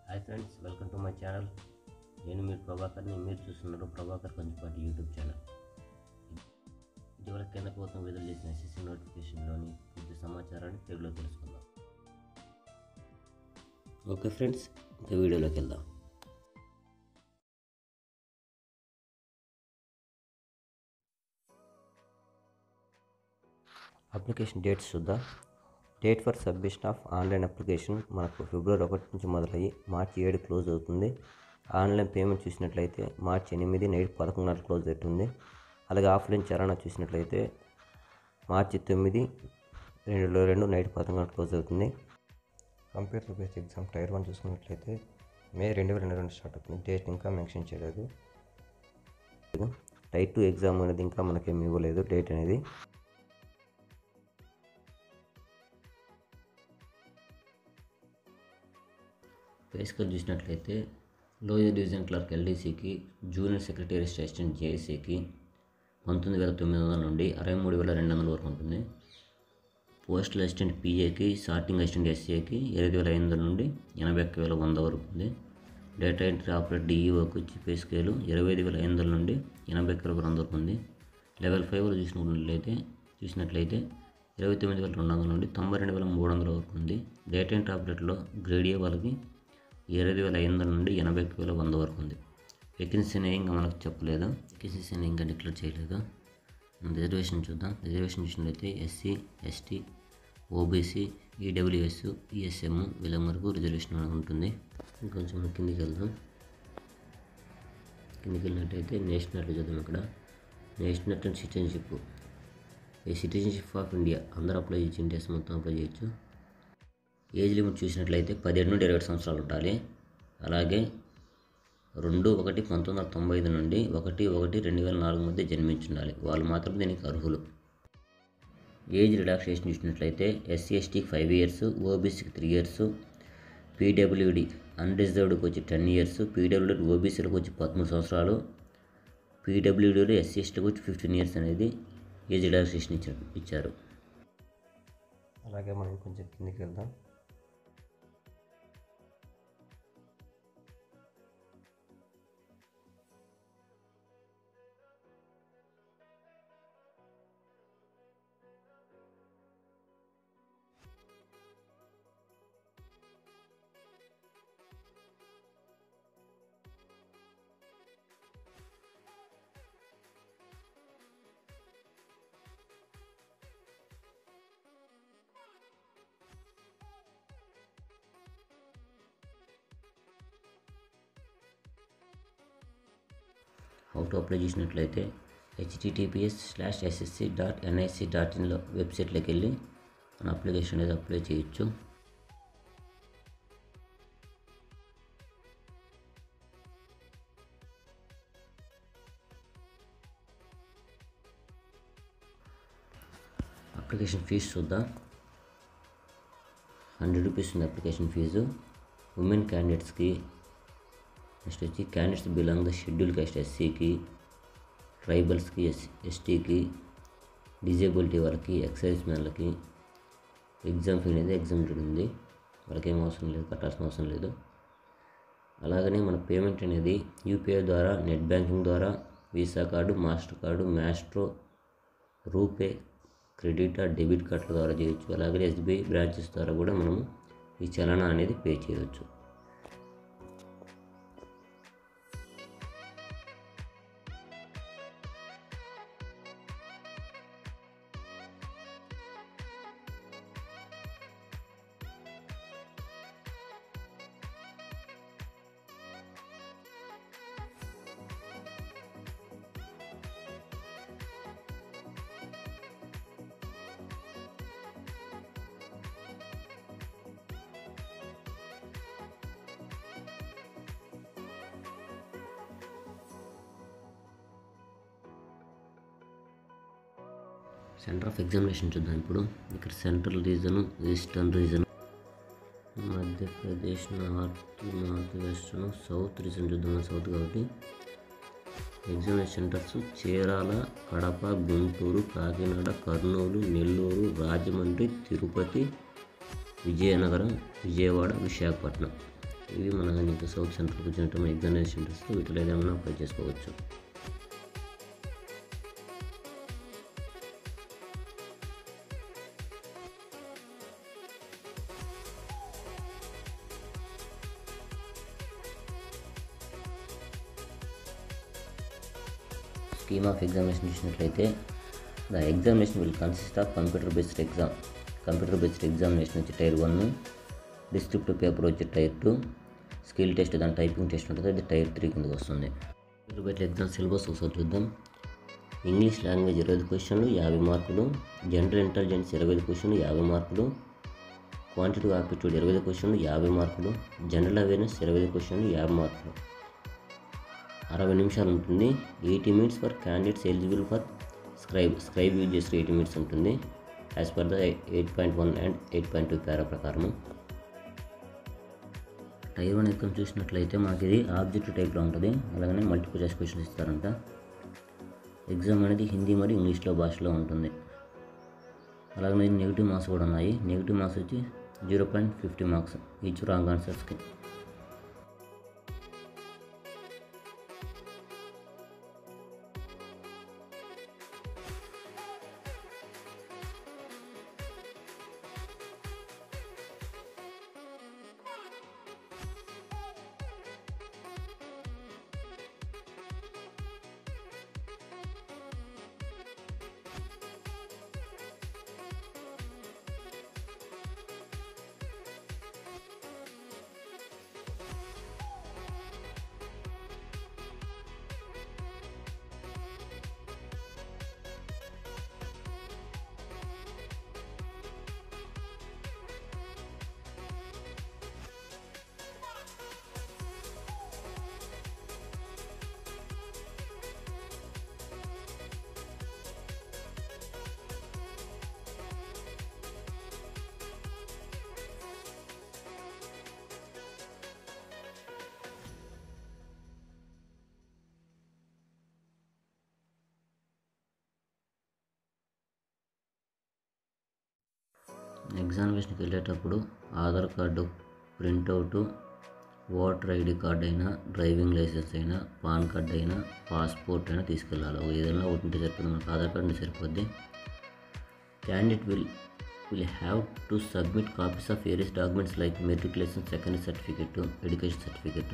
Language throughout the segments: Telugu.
hi friends welcome to my channel నేను మీరు ప్రభాకర్ని మీరు చూస్తున్నారు ప్రభాకర్ కొంచెంపాటి యూట్యూబ్ ఛానల్ ఇటీవల కేంద్ర ప్రభుత్వం విడుదల చేసిన ఎస్ఎస్సీ నోటిఫికేషన్లోని పూర్తి సమాచారాన్ని తెలుగులో తెలుసుకుందాం ఓకే ఫ్రెండ్స్ ఇంకా వీడియోలోకి వెళ్దాం అప్లికేషన్ డేట్స్ చూద్దాం date for submission of online application మనకు ఫిబ్రవరి ఒకటి నుంచి మొదలయ్యి మార్చి ఏడు క్లోజ్ అవుతుంది ఆన్లైన్ పేమెంట్ చూసినట్లయితే మార్చి ఎనిమిది నైట్ పదకొండున్నర క్లోజ్ అవుతుంది అలాగే ఆఫ్లైన్ చలానా చూసినట్లయితే మార్చి తొమ్మిది రెండు రెండు నైట్ పదకొండున్నర క్లోజ్ అవుతుంది computer based exam tier one చూసుకున్నట్లయితే మే రెండు వేల రెండు స్టార్ట్ అవుతుంది డేట్ ఇంకా మెన్షన్ చేయలేదు టైర్ టూ ఎగ్జామ్ అనేది ఇంకా మనకేమి ఇవ్వలేదు డేట్ అనేది పే స్కేల్ చూసినట్లయితే లోయర్ డివిజన్ క్లర్క్ ఎల్డీసీకి జూనియర్ సెక్రటరీ అసిస్టెంట్ జేఏసీకి పంతొమ్మిది వేల తొమ్మిది వందల నుండి అరవై మూడు వేల రెండు వందల వరకు ఉంటుంది పోస్టల్ అసిస్టెంట్ పీఏకి సార్టింగ్ అసిస్టెంట్ ఎస్ఏకి ఇరవై వేల ఐదు వందల నుండి ఎనభై ఒక్క వేల వంద వరకు ఉంది డేటా ఎంట్రీ ఆపరేట్ డిఈఓకి వచ్చి పే స్కేలు ఇరవై ఐదు వేల ఐదు వందల నుండి ఎనభై ఒక్క వేల వంద వరకు ఉంది లెవెల్ ఫైవ్లో చూసినట్లయితే చూసినట్లయితే ఇరవై తొమ్మిది వేల రెండు వందల నుండి తొంభై రెండు వేల మూడు వందల వరకు ఉంది డేటా ఎంట్రీ ఆపరేట్లో గ్రేడ్ ఏ వాళ్ళకి ఇరవై వేల ఐదు వందల నుండి ఎనభై ఒక్క వేల వంద వరకు ఉంది వేకెన్సీ అనేది ఇంకా మనకు చెప్పలేదు వేకెన్సీస్ అనేది ఇంకా డిక్లేర్ చేయలేదు రిజర్వేషన్ చూద్దాం రిజర్వేషన్ చూసినట్లయితే SC ST OBC EWS ESM వీళ్ళ వరకు రిజర్వేషన్ అనేది ఉంటుంది ఇంకొంచెం కిందికి వెళ్దాం కిందికి వెళ్ళినట్టయితే నేషనల్ చూద్దాం ఇక్కడ నేషనల్ అండ్ సిటిజన్షిప్ ఈ సిటిజన్షిప్ ఆఫ్ ఇండియా అందరూ అప్లై చేయొచ్చు ఇండియాస్ మొత్తం అప్లై చేయొచ్చు ఏజ్ లిమిట్ చూసినట్లయితే పదిహేడు నుండి ఇరవై సంవత్సరాలు ఉండాలి అలాగే రెండు ఒకటి పంతొమ్మిది వందల తొంభై ఐదు నుండి ఒకటి ఒకటి రెండు వేల నాలుగు మధ్య జన్మించి ఉండాలి వాళ్ళు మాత్రం దీనికి అర్హులు ఏజ్ రిలాక్సేషన్ చూసినట్లయితే ఎస్సీ ఎస్టీకి ఫైవ్ ఇయర్స్ ఓబీసీకి త్రీ ఇయర్స్ పీడబ్ల్యూడి అన్రిజర్వ్డ్కి వచ్చి టెన్ ఇయర్స్ పీడబ్ల్యూడి ఓబీసీలకు వచ్చి పదమూడు సంవత్సరాలు పీడబ్ల్యూడీలో ఎస్సీ ఎస్టీకి వచ్చి ఫిఫ్టీన్ ఇయర్స్ అనేది ఏజ్ రిలాక్సేషన్ ఇచ్చారు ఇచ్చారు అలాగే మనం కొంచెం కిందికి వెళ్దాం హౌ టు అప్లై చేసినట్లయితే HTTPS slash SSC dot NIC dot ఇన్లో వెబ్సైట్లోకి వెళ్ళి మన అప్లికేషన్ అనేది అప్లై చేయొచ్చు అప్లికేషన్ ఫీజు చూద్దాం హండ్రెడ్ రూపీస్ ఉంది అప్లికేషన్ ఫీజు ఉమెన్ క్యాండిడేట్స్కి నెక్స్ట్ వచ్చి candidates belong the schedule caste ఎస్సీకి ట్రైబల్స్కి ఎస్ ఎస్టీకి డిజేబిలిటీ వాళ్ళకి ఎక్సైజ్ మ్యాన్లకి ఎగ్జామ్ ఫీ అనేది ఎగ్జామ్టెడ్ ఉంది వాళ్ళకి ఏం అవసరం లేదు కట్టాల్సిన అవసరం లేదు అలాగనే మన పేమెంట్ అనేది యూపీఐ ద్వారా నెట్ బ్యాంకింగ్ ద్వారా visa card master card maestro RuPay credit card debit కార్డుల ద్వారా చేయొచ్చు అలాగే ఎస్బీఐ బ్రాంచెస్ ద్వారా కూడా మనము ఈ చలనా అనేది పే చేయవచ్చు సెంటర్ ఆఫ్ ఎగ్జామినేషన్ చూద్దాం ఇప్పుడు ఇక్కడ central region eastern region Madhya Pradesh north north western south region చూద్దాం సౌత్ కాబట్టి ఎగ్జామినేషన్ సెంటర్స్ చీరాల కడప గుంటూరు కాకినాడ కర్నూలు నెల్లూరు రాజమండ్రి తిరుపతి విజయనగరం విజయవాడ విశాఖపట్నం ఇవి మన నీకు సౌత్ సెంట్రల్ వచ్చినట్టు ఎగ్జామినేషన్ సెంటర్స్ వీటిలో ఏదైనా అప్లై చేసుకోవచ్చు స్కీమ్ ఆఫ్ ఎగ్జామినేషన్ చూసినట్లయితే the examination will consist of computer based exam computer based examination వచ్చి టైర్ వన్ డిస్క్రిప్టివ్ పేపర్ వచ్చి టైర్ టూ స్కిల్ టెస్ట్ దాని టైపింగ్ టెస్ట్ ఉంటుంది అది టైర్ త్రీ కిందకి వస్తుంది కంప్యూటర్ బేస్డ్ ఎగ్జామ్ సిలబస్ ఒకసారి చూద్దాం ఇంగ్లీష్ లాంగ్వేజ్ ఇరవై ఐదు క్వశ్చన్లు యాభై మార్కులు జనరల్ ఇంటెలిజెన్స్ ఇరవై ఐదు క్వశ్చన్లు యాభై మార్కులు క్వాంటిటివ్ ఆప్టిట్యూడ్ ఇరవై ఐదు క్వశ్చన్లు యాభై మార్కులు జనరల్ అవేర్నెస్ ఇరవై ఐదు క్వశ్చన్లు యాభై మార్కులు అరవై నిమిషాలు ఉంటుంది eighty minutes for candidates eligible for scribe scribe use చేస్తే ఎయిటీ మినిట్స్ ఉంటుంది as per the eight point one and eight point two para ప్రకారము టైర్ వన్ ఎగ్జామ్ చూసినట్లయితే మనకి ఇది ఆబ్జెక్టివ్ టైప్లో ఉంటుంది అలాగనే మల్టిపుల్ చాయిస్ క్వశ్చన్స్ ఇస్తారంట ఎగ్జామ్ అనేది హిందీ మరియు ఇంగ్లీష్లో భాషలో ఉంటుంది అలాగనే నెగిటివ్ మార్క్స్ కూడా ఉన్నాయి నెగిటివ్ మార్క్స్ వచ్చి zero point fifty marks each wrong ఆన్సర్స్కి ఎగ్జామినేషన్కి వెళ్ళేటప్పుడు Aadhaar card printout voter ID card అయినా డ్రైవింగ్ లైసెన్స్ అయినా పాన్ కార్డ్ అయినా పాస్పోర్ట్ అయినా తీసుకెళ్ళాలి ఏదైనా ఒకటి ఉంటే సరిపోతుంది మనకు ఆధార్ కార్డు ఉంటే సరిపోద్ది candidate will will have to submit copies of various documents like matriculation second certificate education certificate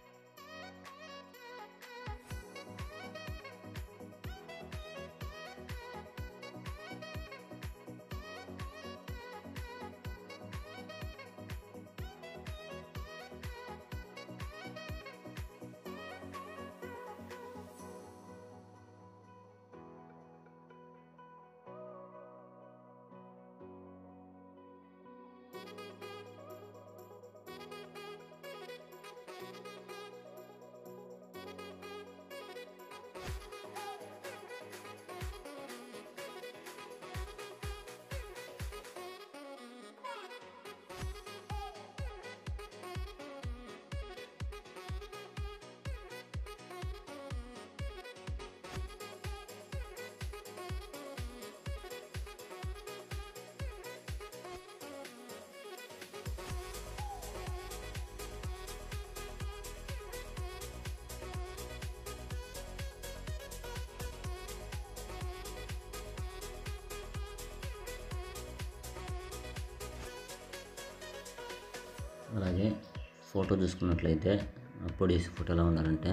అలాగే ఫోటో చూసుకున్నట్లయితే అప్లోడ్ చేసే ఫోటో ఎలా ఉండాలంటే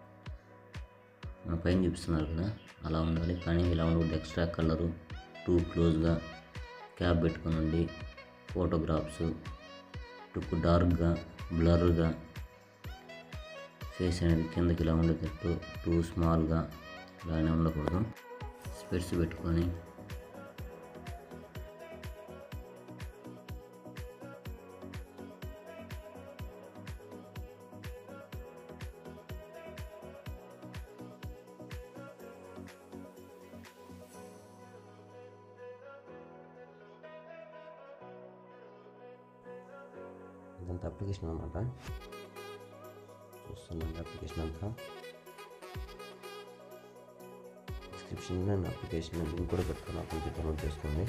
మన పైన చూపిస్తున్నారు కదా అలా ఉండాలి కానీ ఇలా ఉండకూడదు ఎక్స్ట్రా కలరు టూ క్లోజ్గా క్యాప్ పెట్టుకొని ఉండి ఫోటోగ్రాఫ్స్ టుక్ డార్క్గా బ్లర్గా ఫేస్ అనేది కిందకి ఇలా ఉండేటట్టు టూ స్మాల్గా ఇలానే ఉండకూడదు స్పెట్స్ పెట్టుకొని ఇదంతా అప్లికేషన్ అనమాట చూస్తున్నాను అప్లికేషన్ అంతా డిస్క్రిప్షన్లో నేను అప్లికేషన్ లింక్ కూడా పెడతాను అక్కడి నుంచి డౌన్లోడ్ చేసుకోండి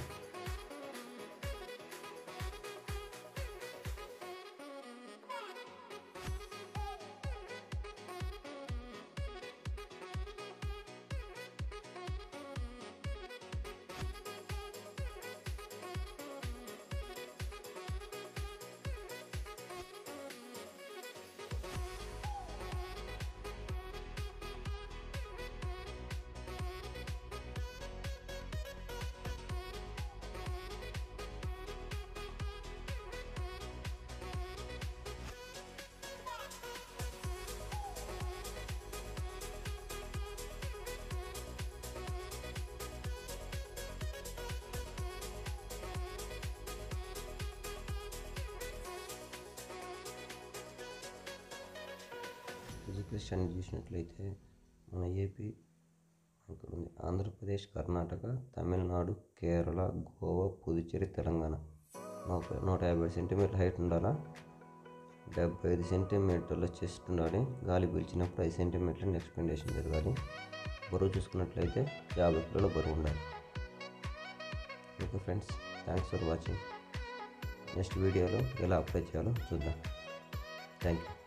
చెక్లిస్ట్ అని చూసినట్లయితే మన ఏపీ ఇక్కడ ఉంది ఆంధ్రప్రదేశ్ కర్ణాటక తమిళనాడు కేరళ గోవా పుదుచ్చేరి తెలంగాణ నూట నూట యాభై సెంటీమీటర్ల హైట్ ఉండాలా డెబ్బై ఐదు సెంటీమీటర్ల చెస్ట్ ఉండాలి గాలి పీల్చినప్పుడు ఐదు సెంటీమీటర్ల ఎక్స్పెండేషన్ జరగాలి బరువు చూసుకున్నట్లయితే యాభై కిలోల బరువు ఉండాలి okay friends thanks for watching next వీడియోలో ఎలా అప్లై చేయాలో చూద్దాం థ్యాంక్ యూ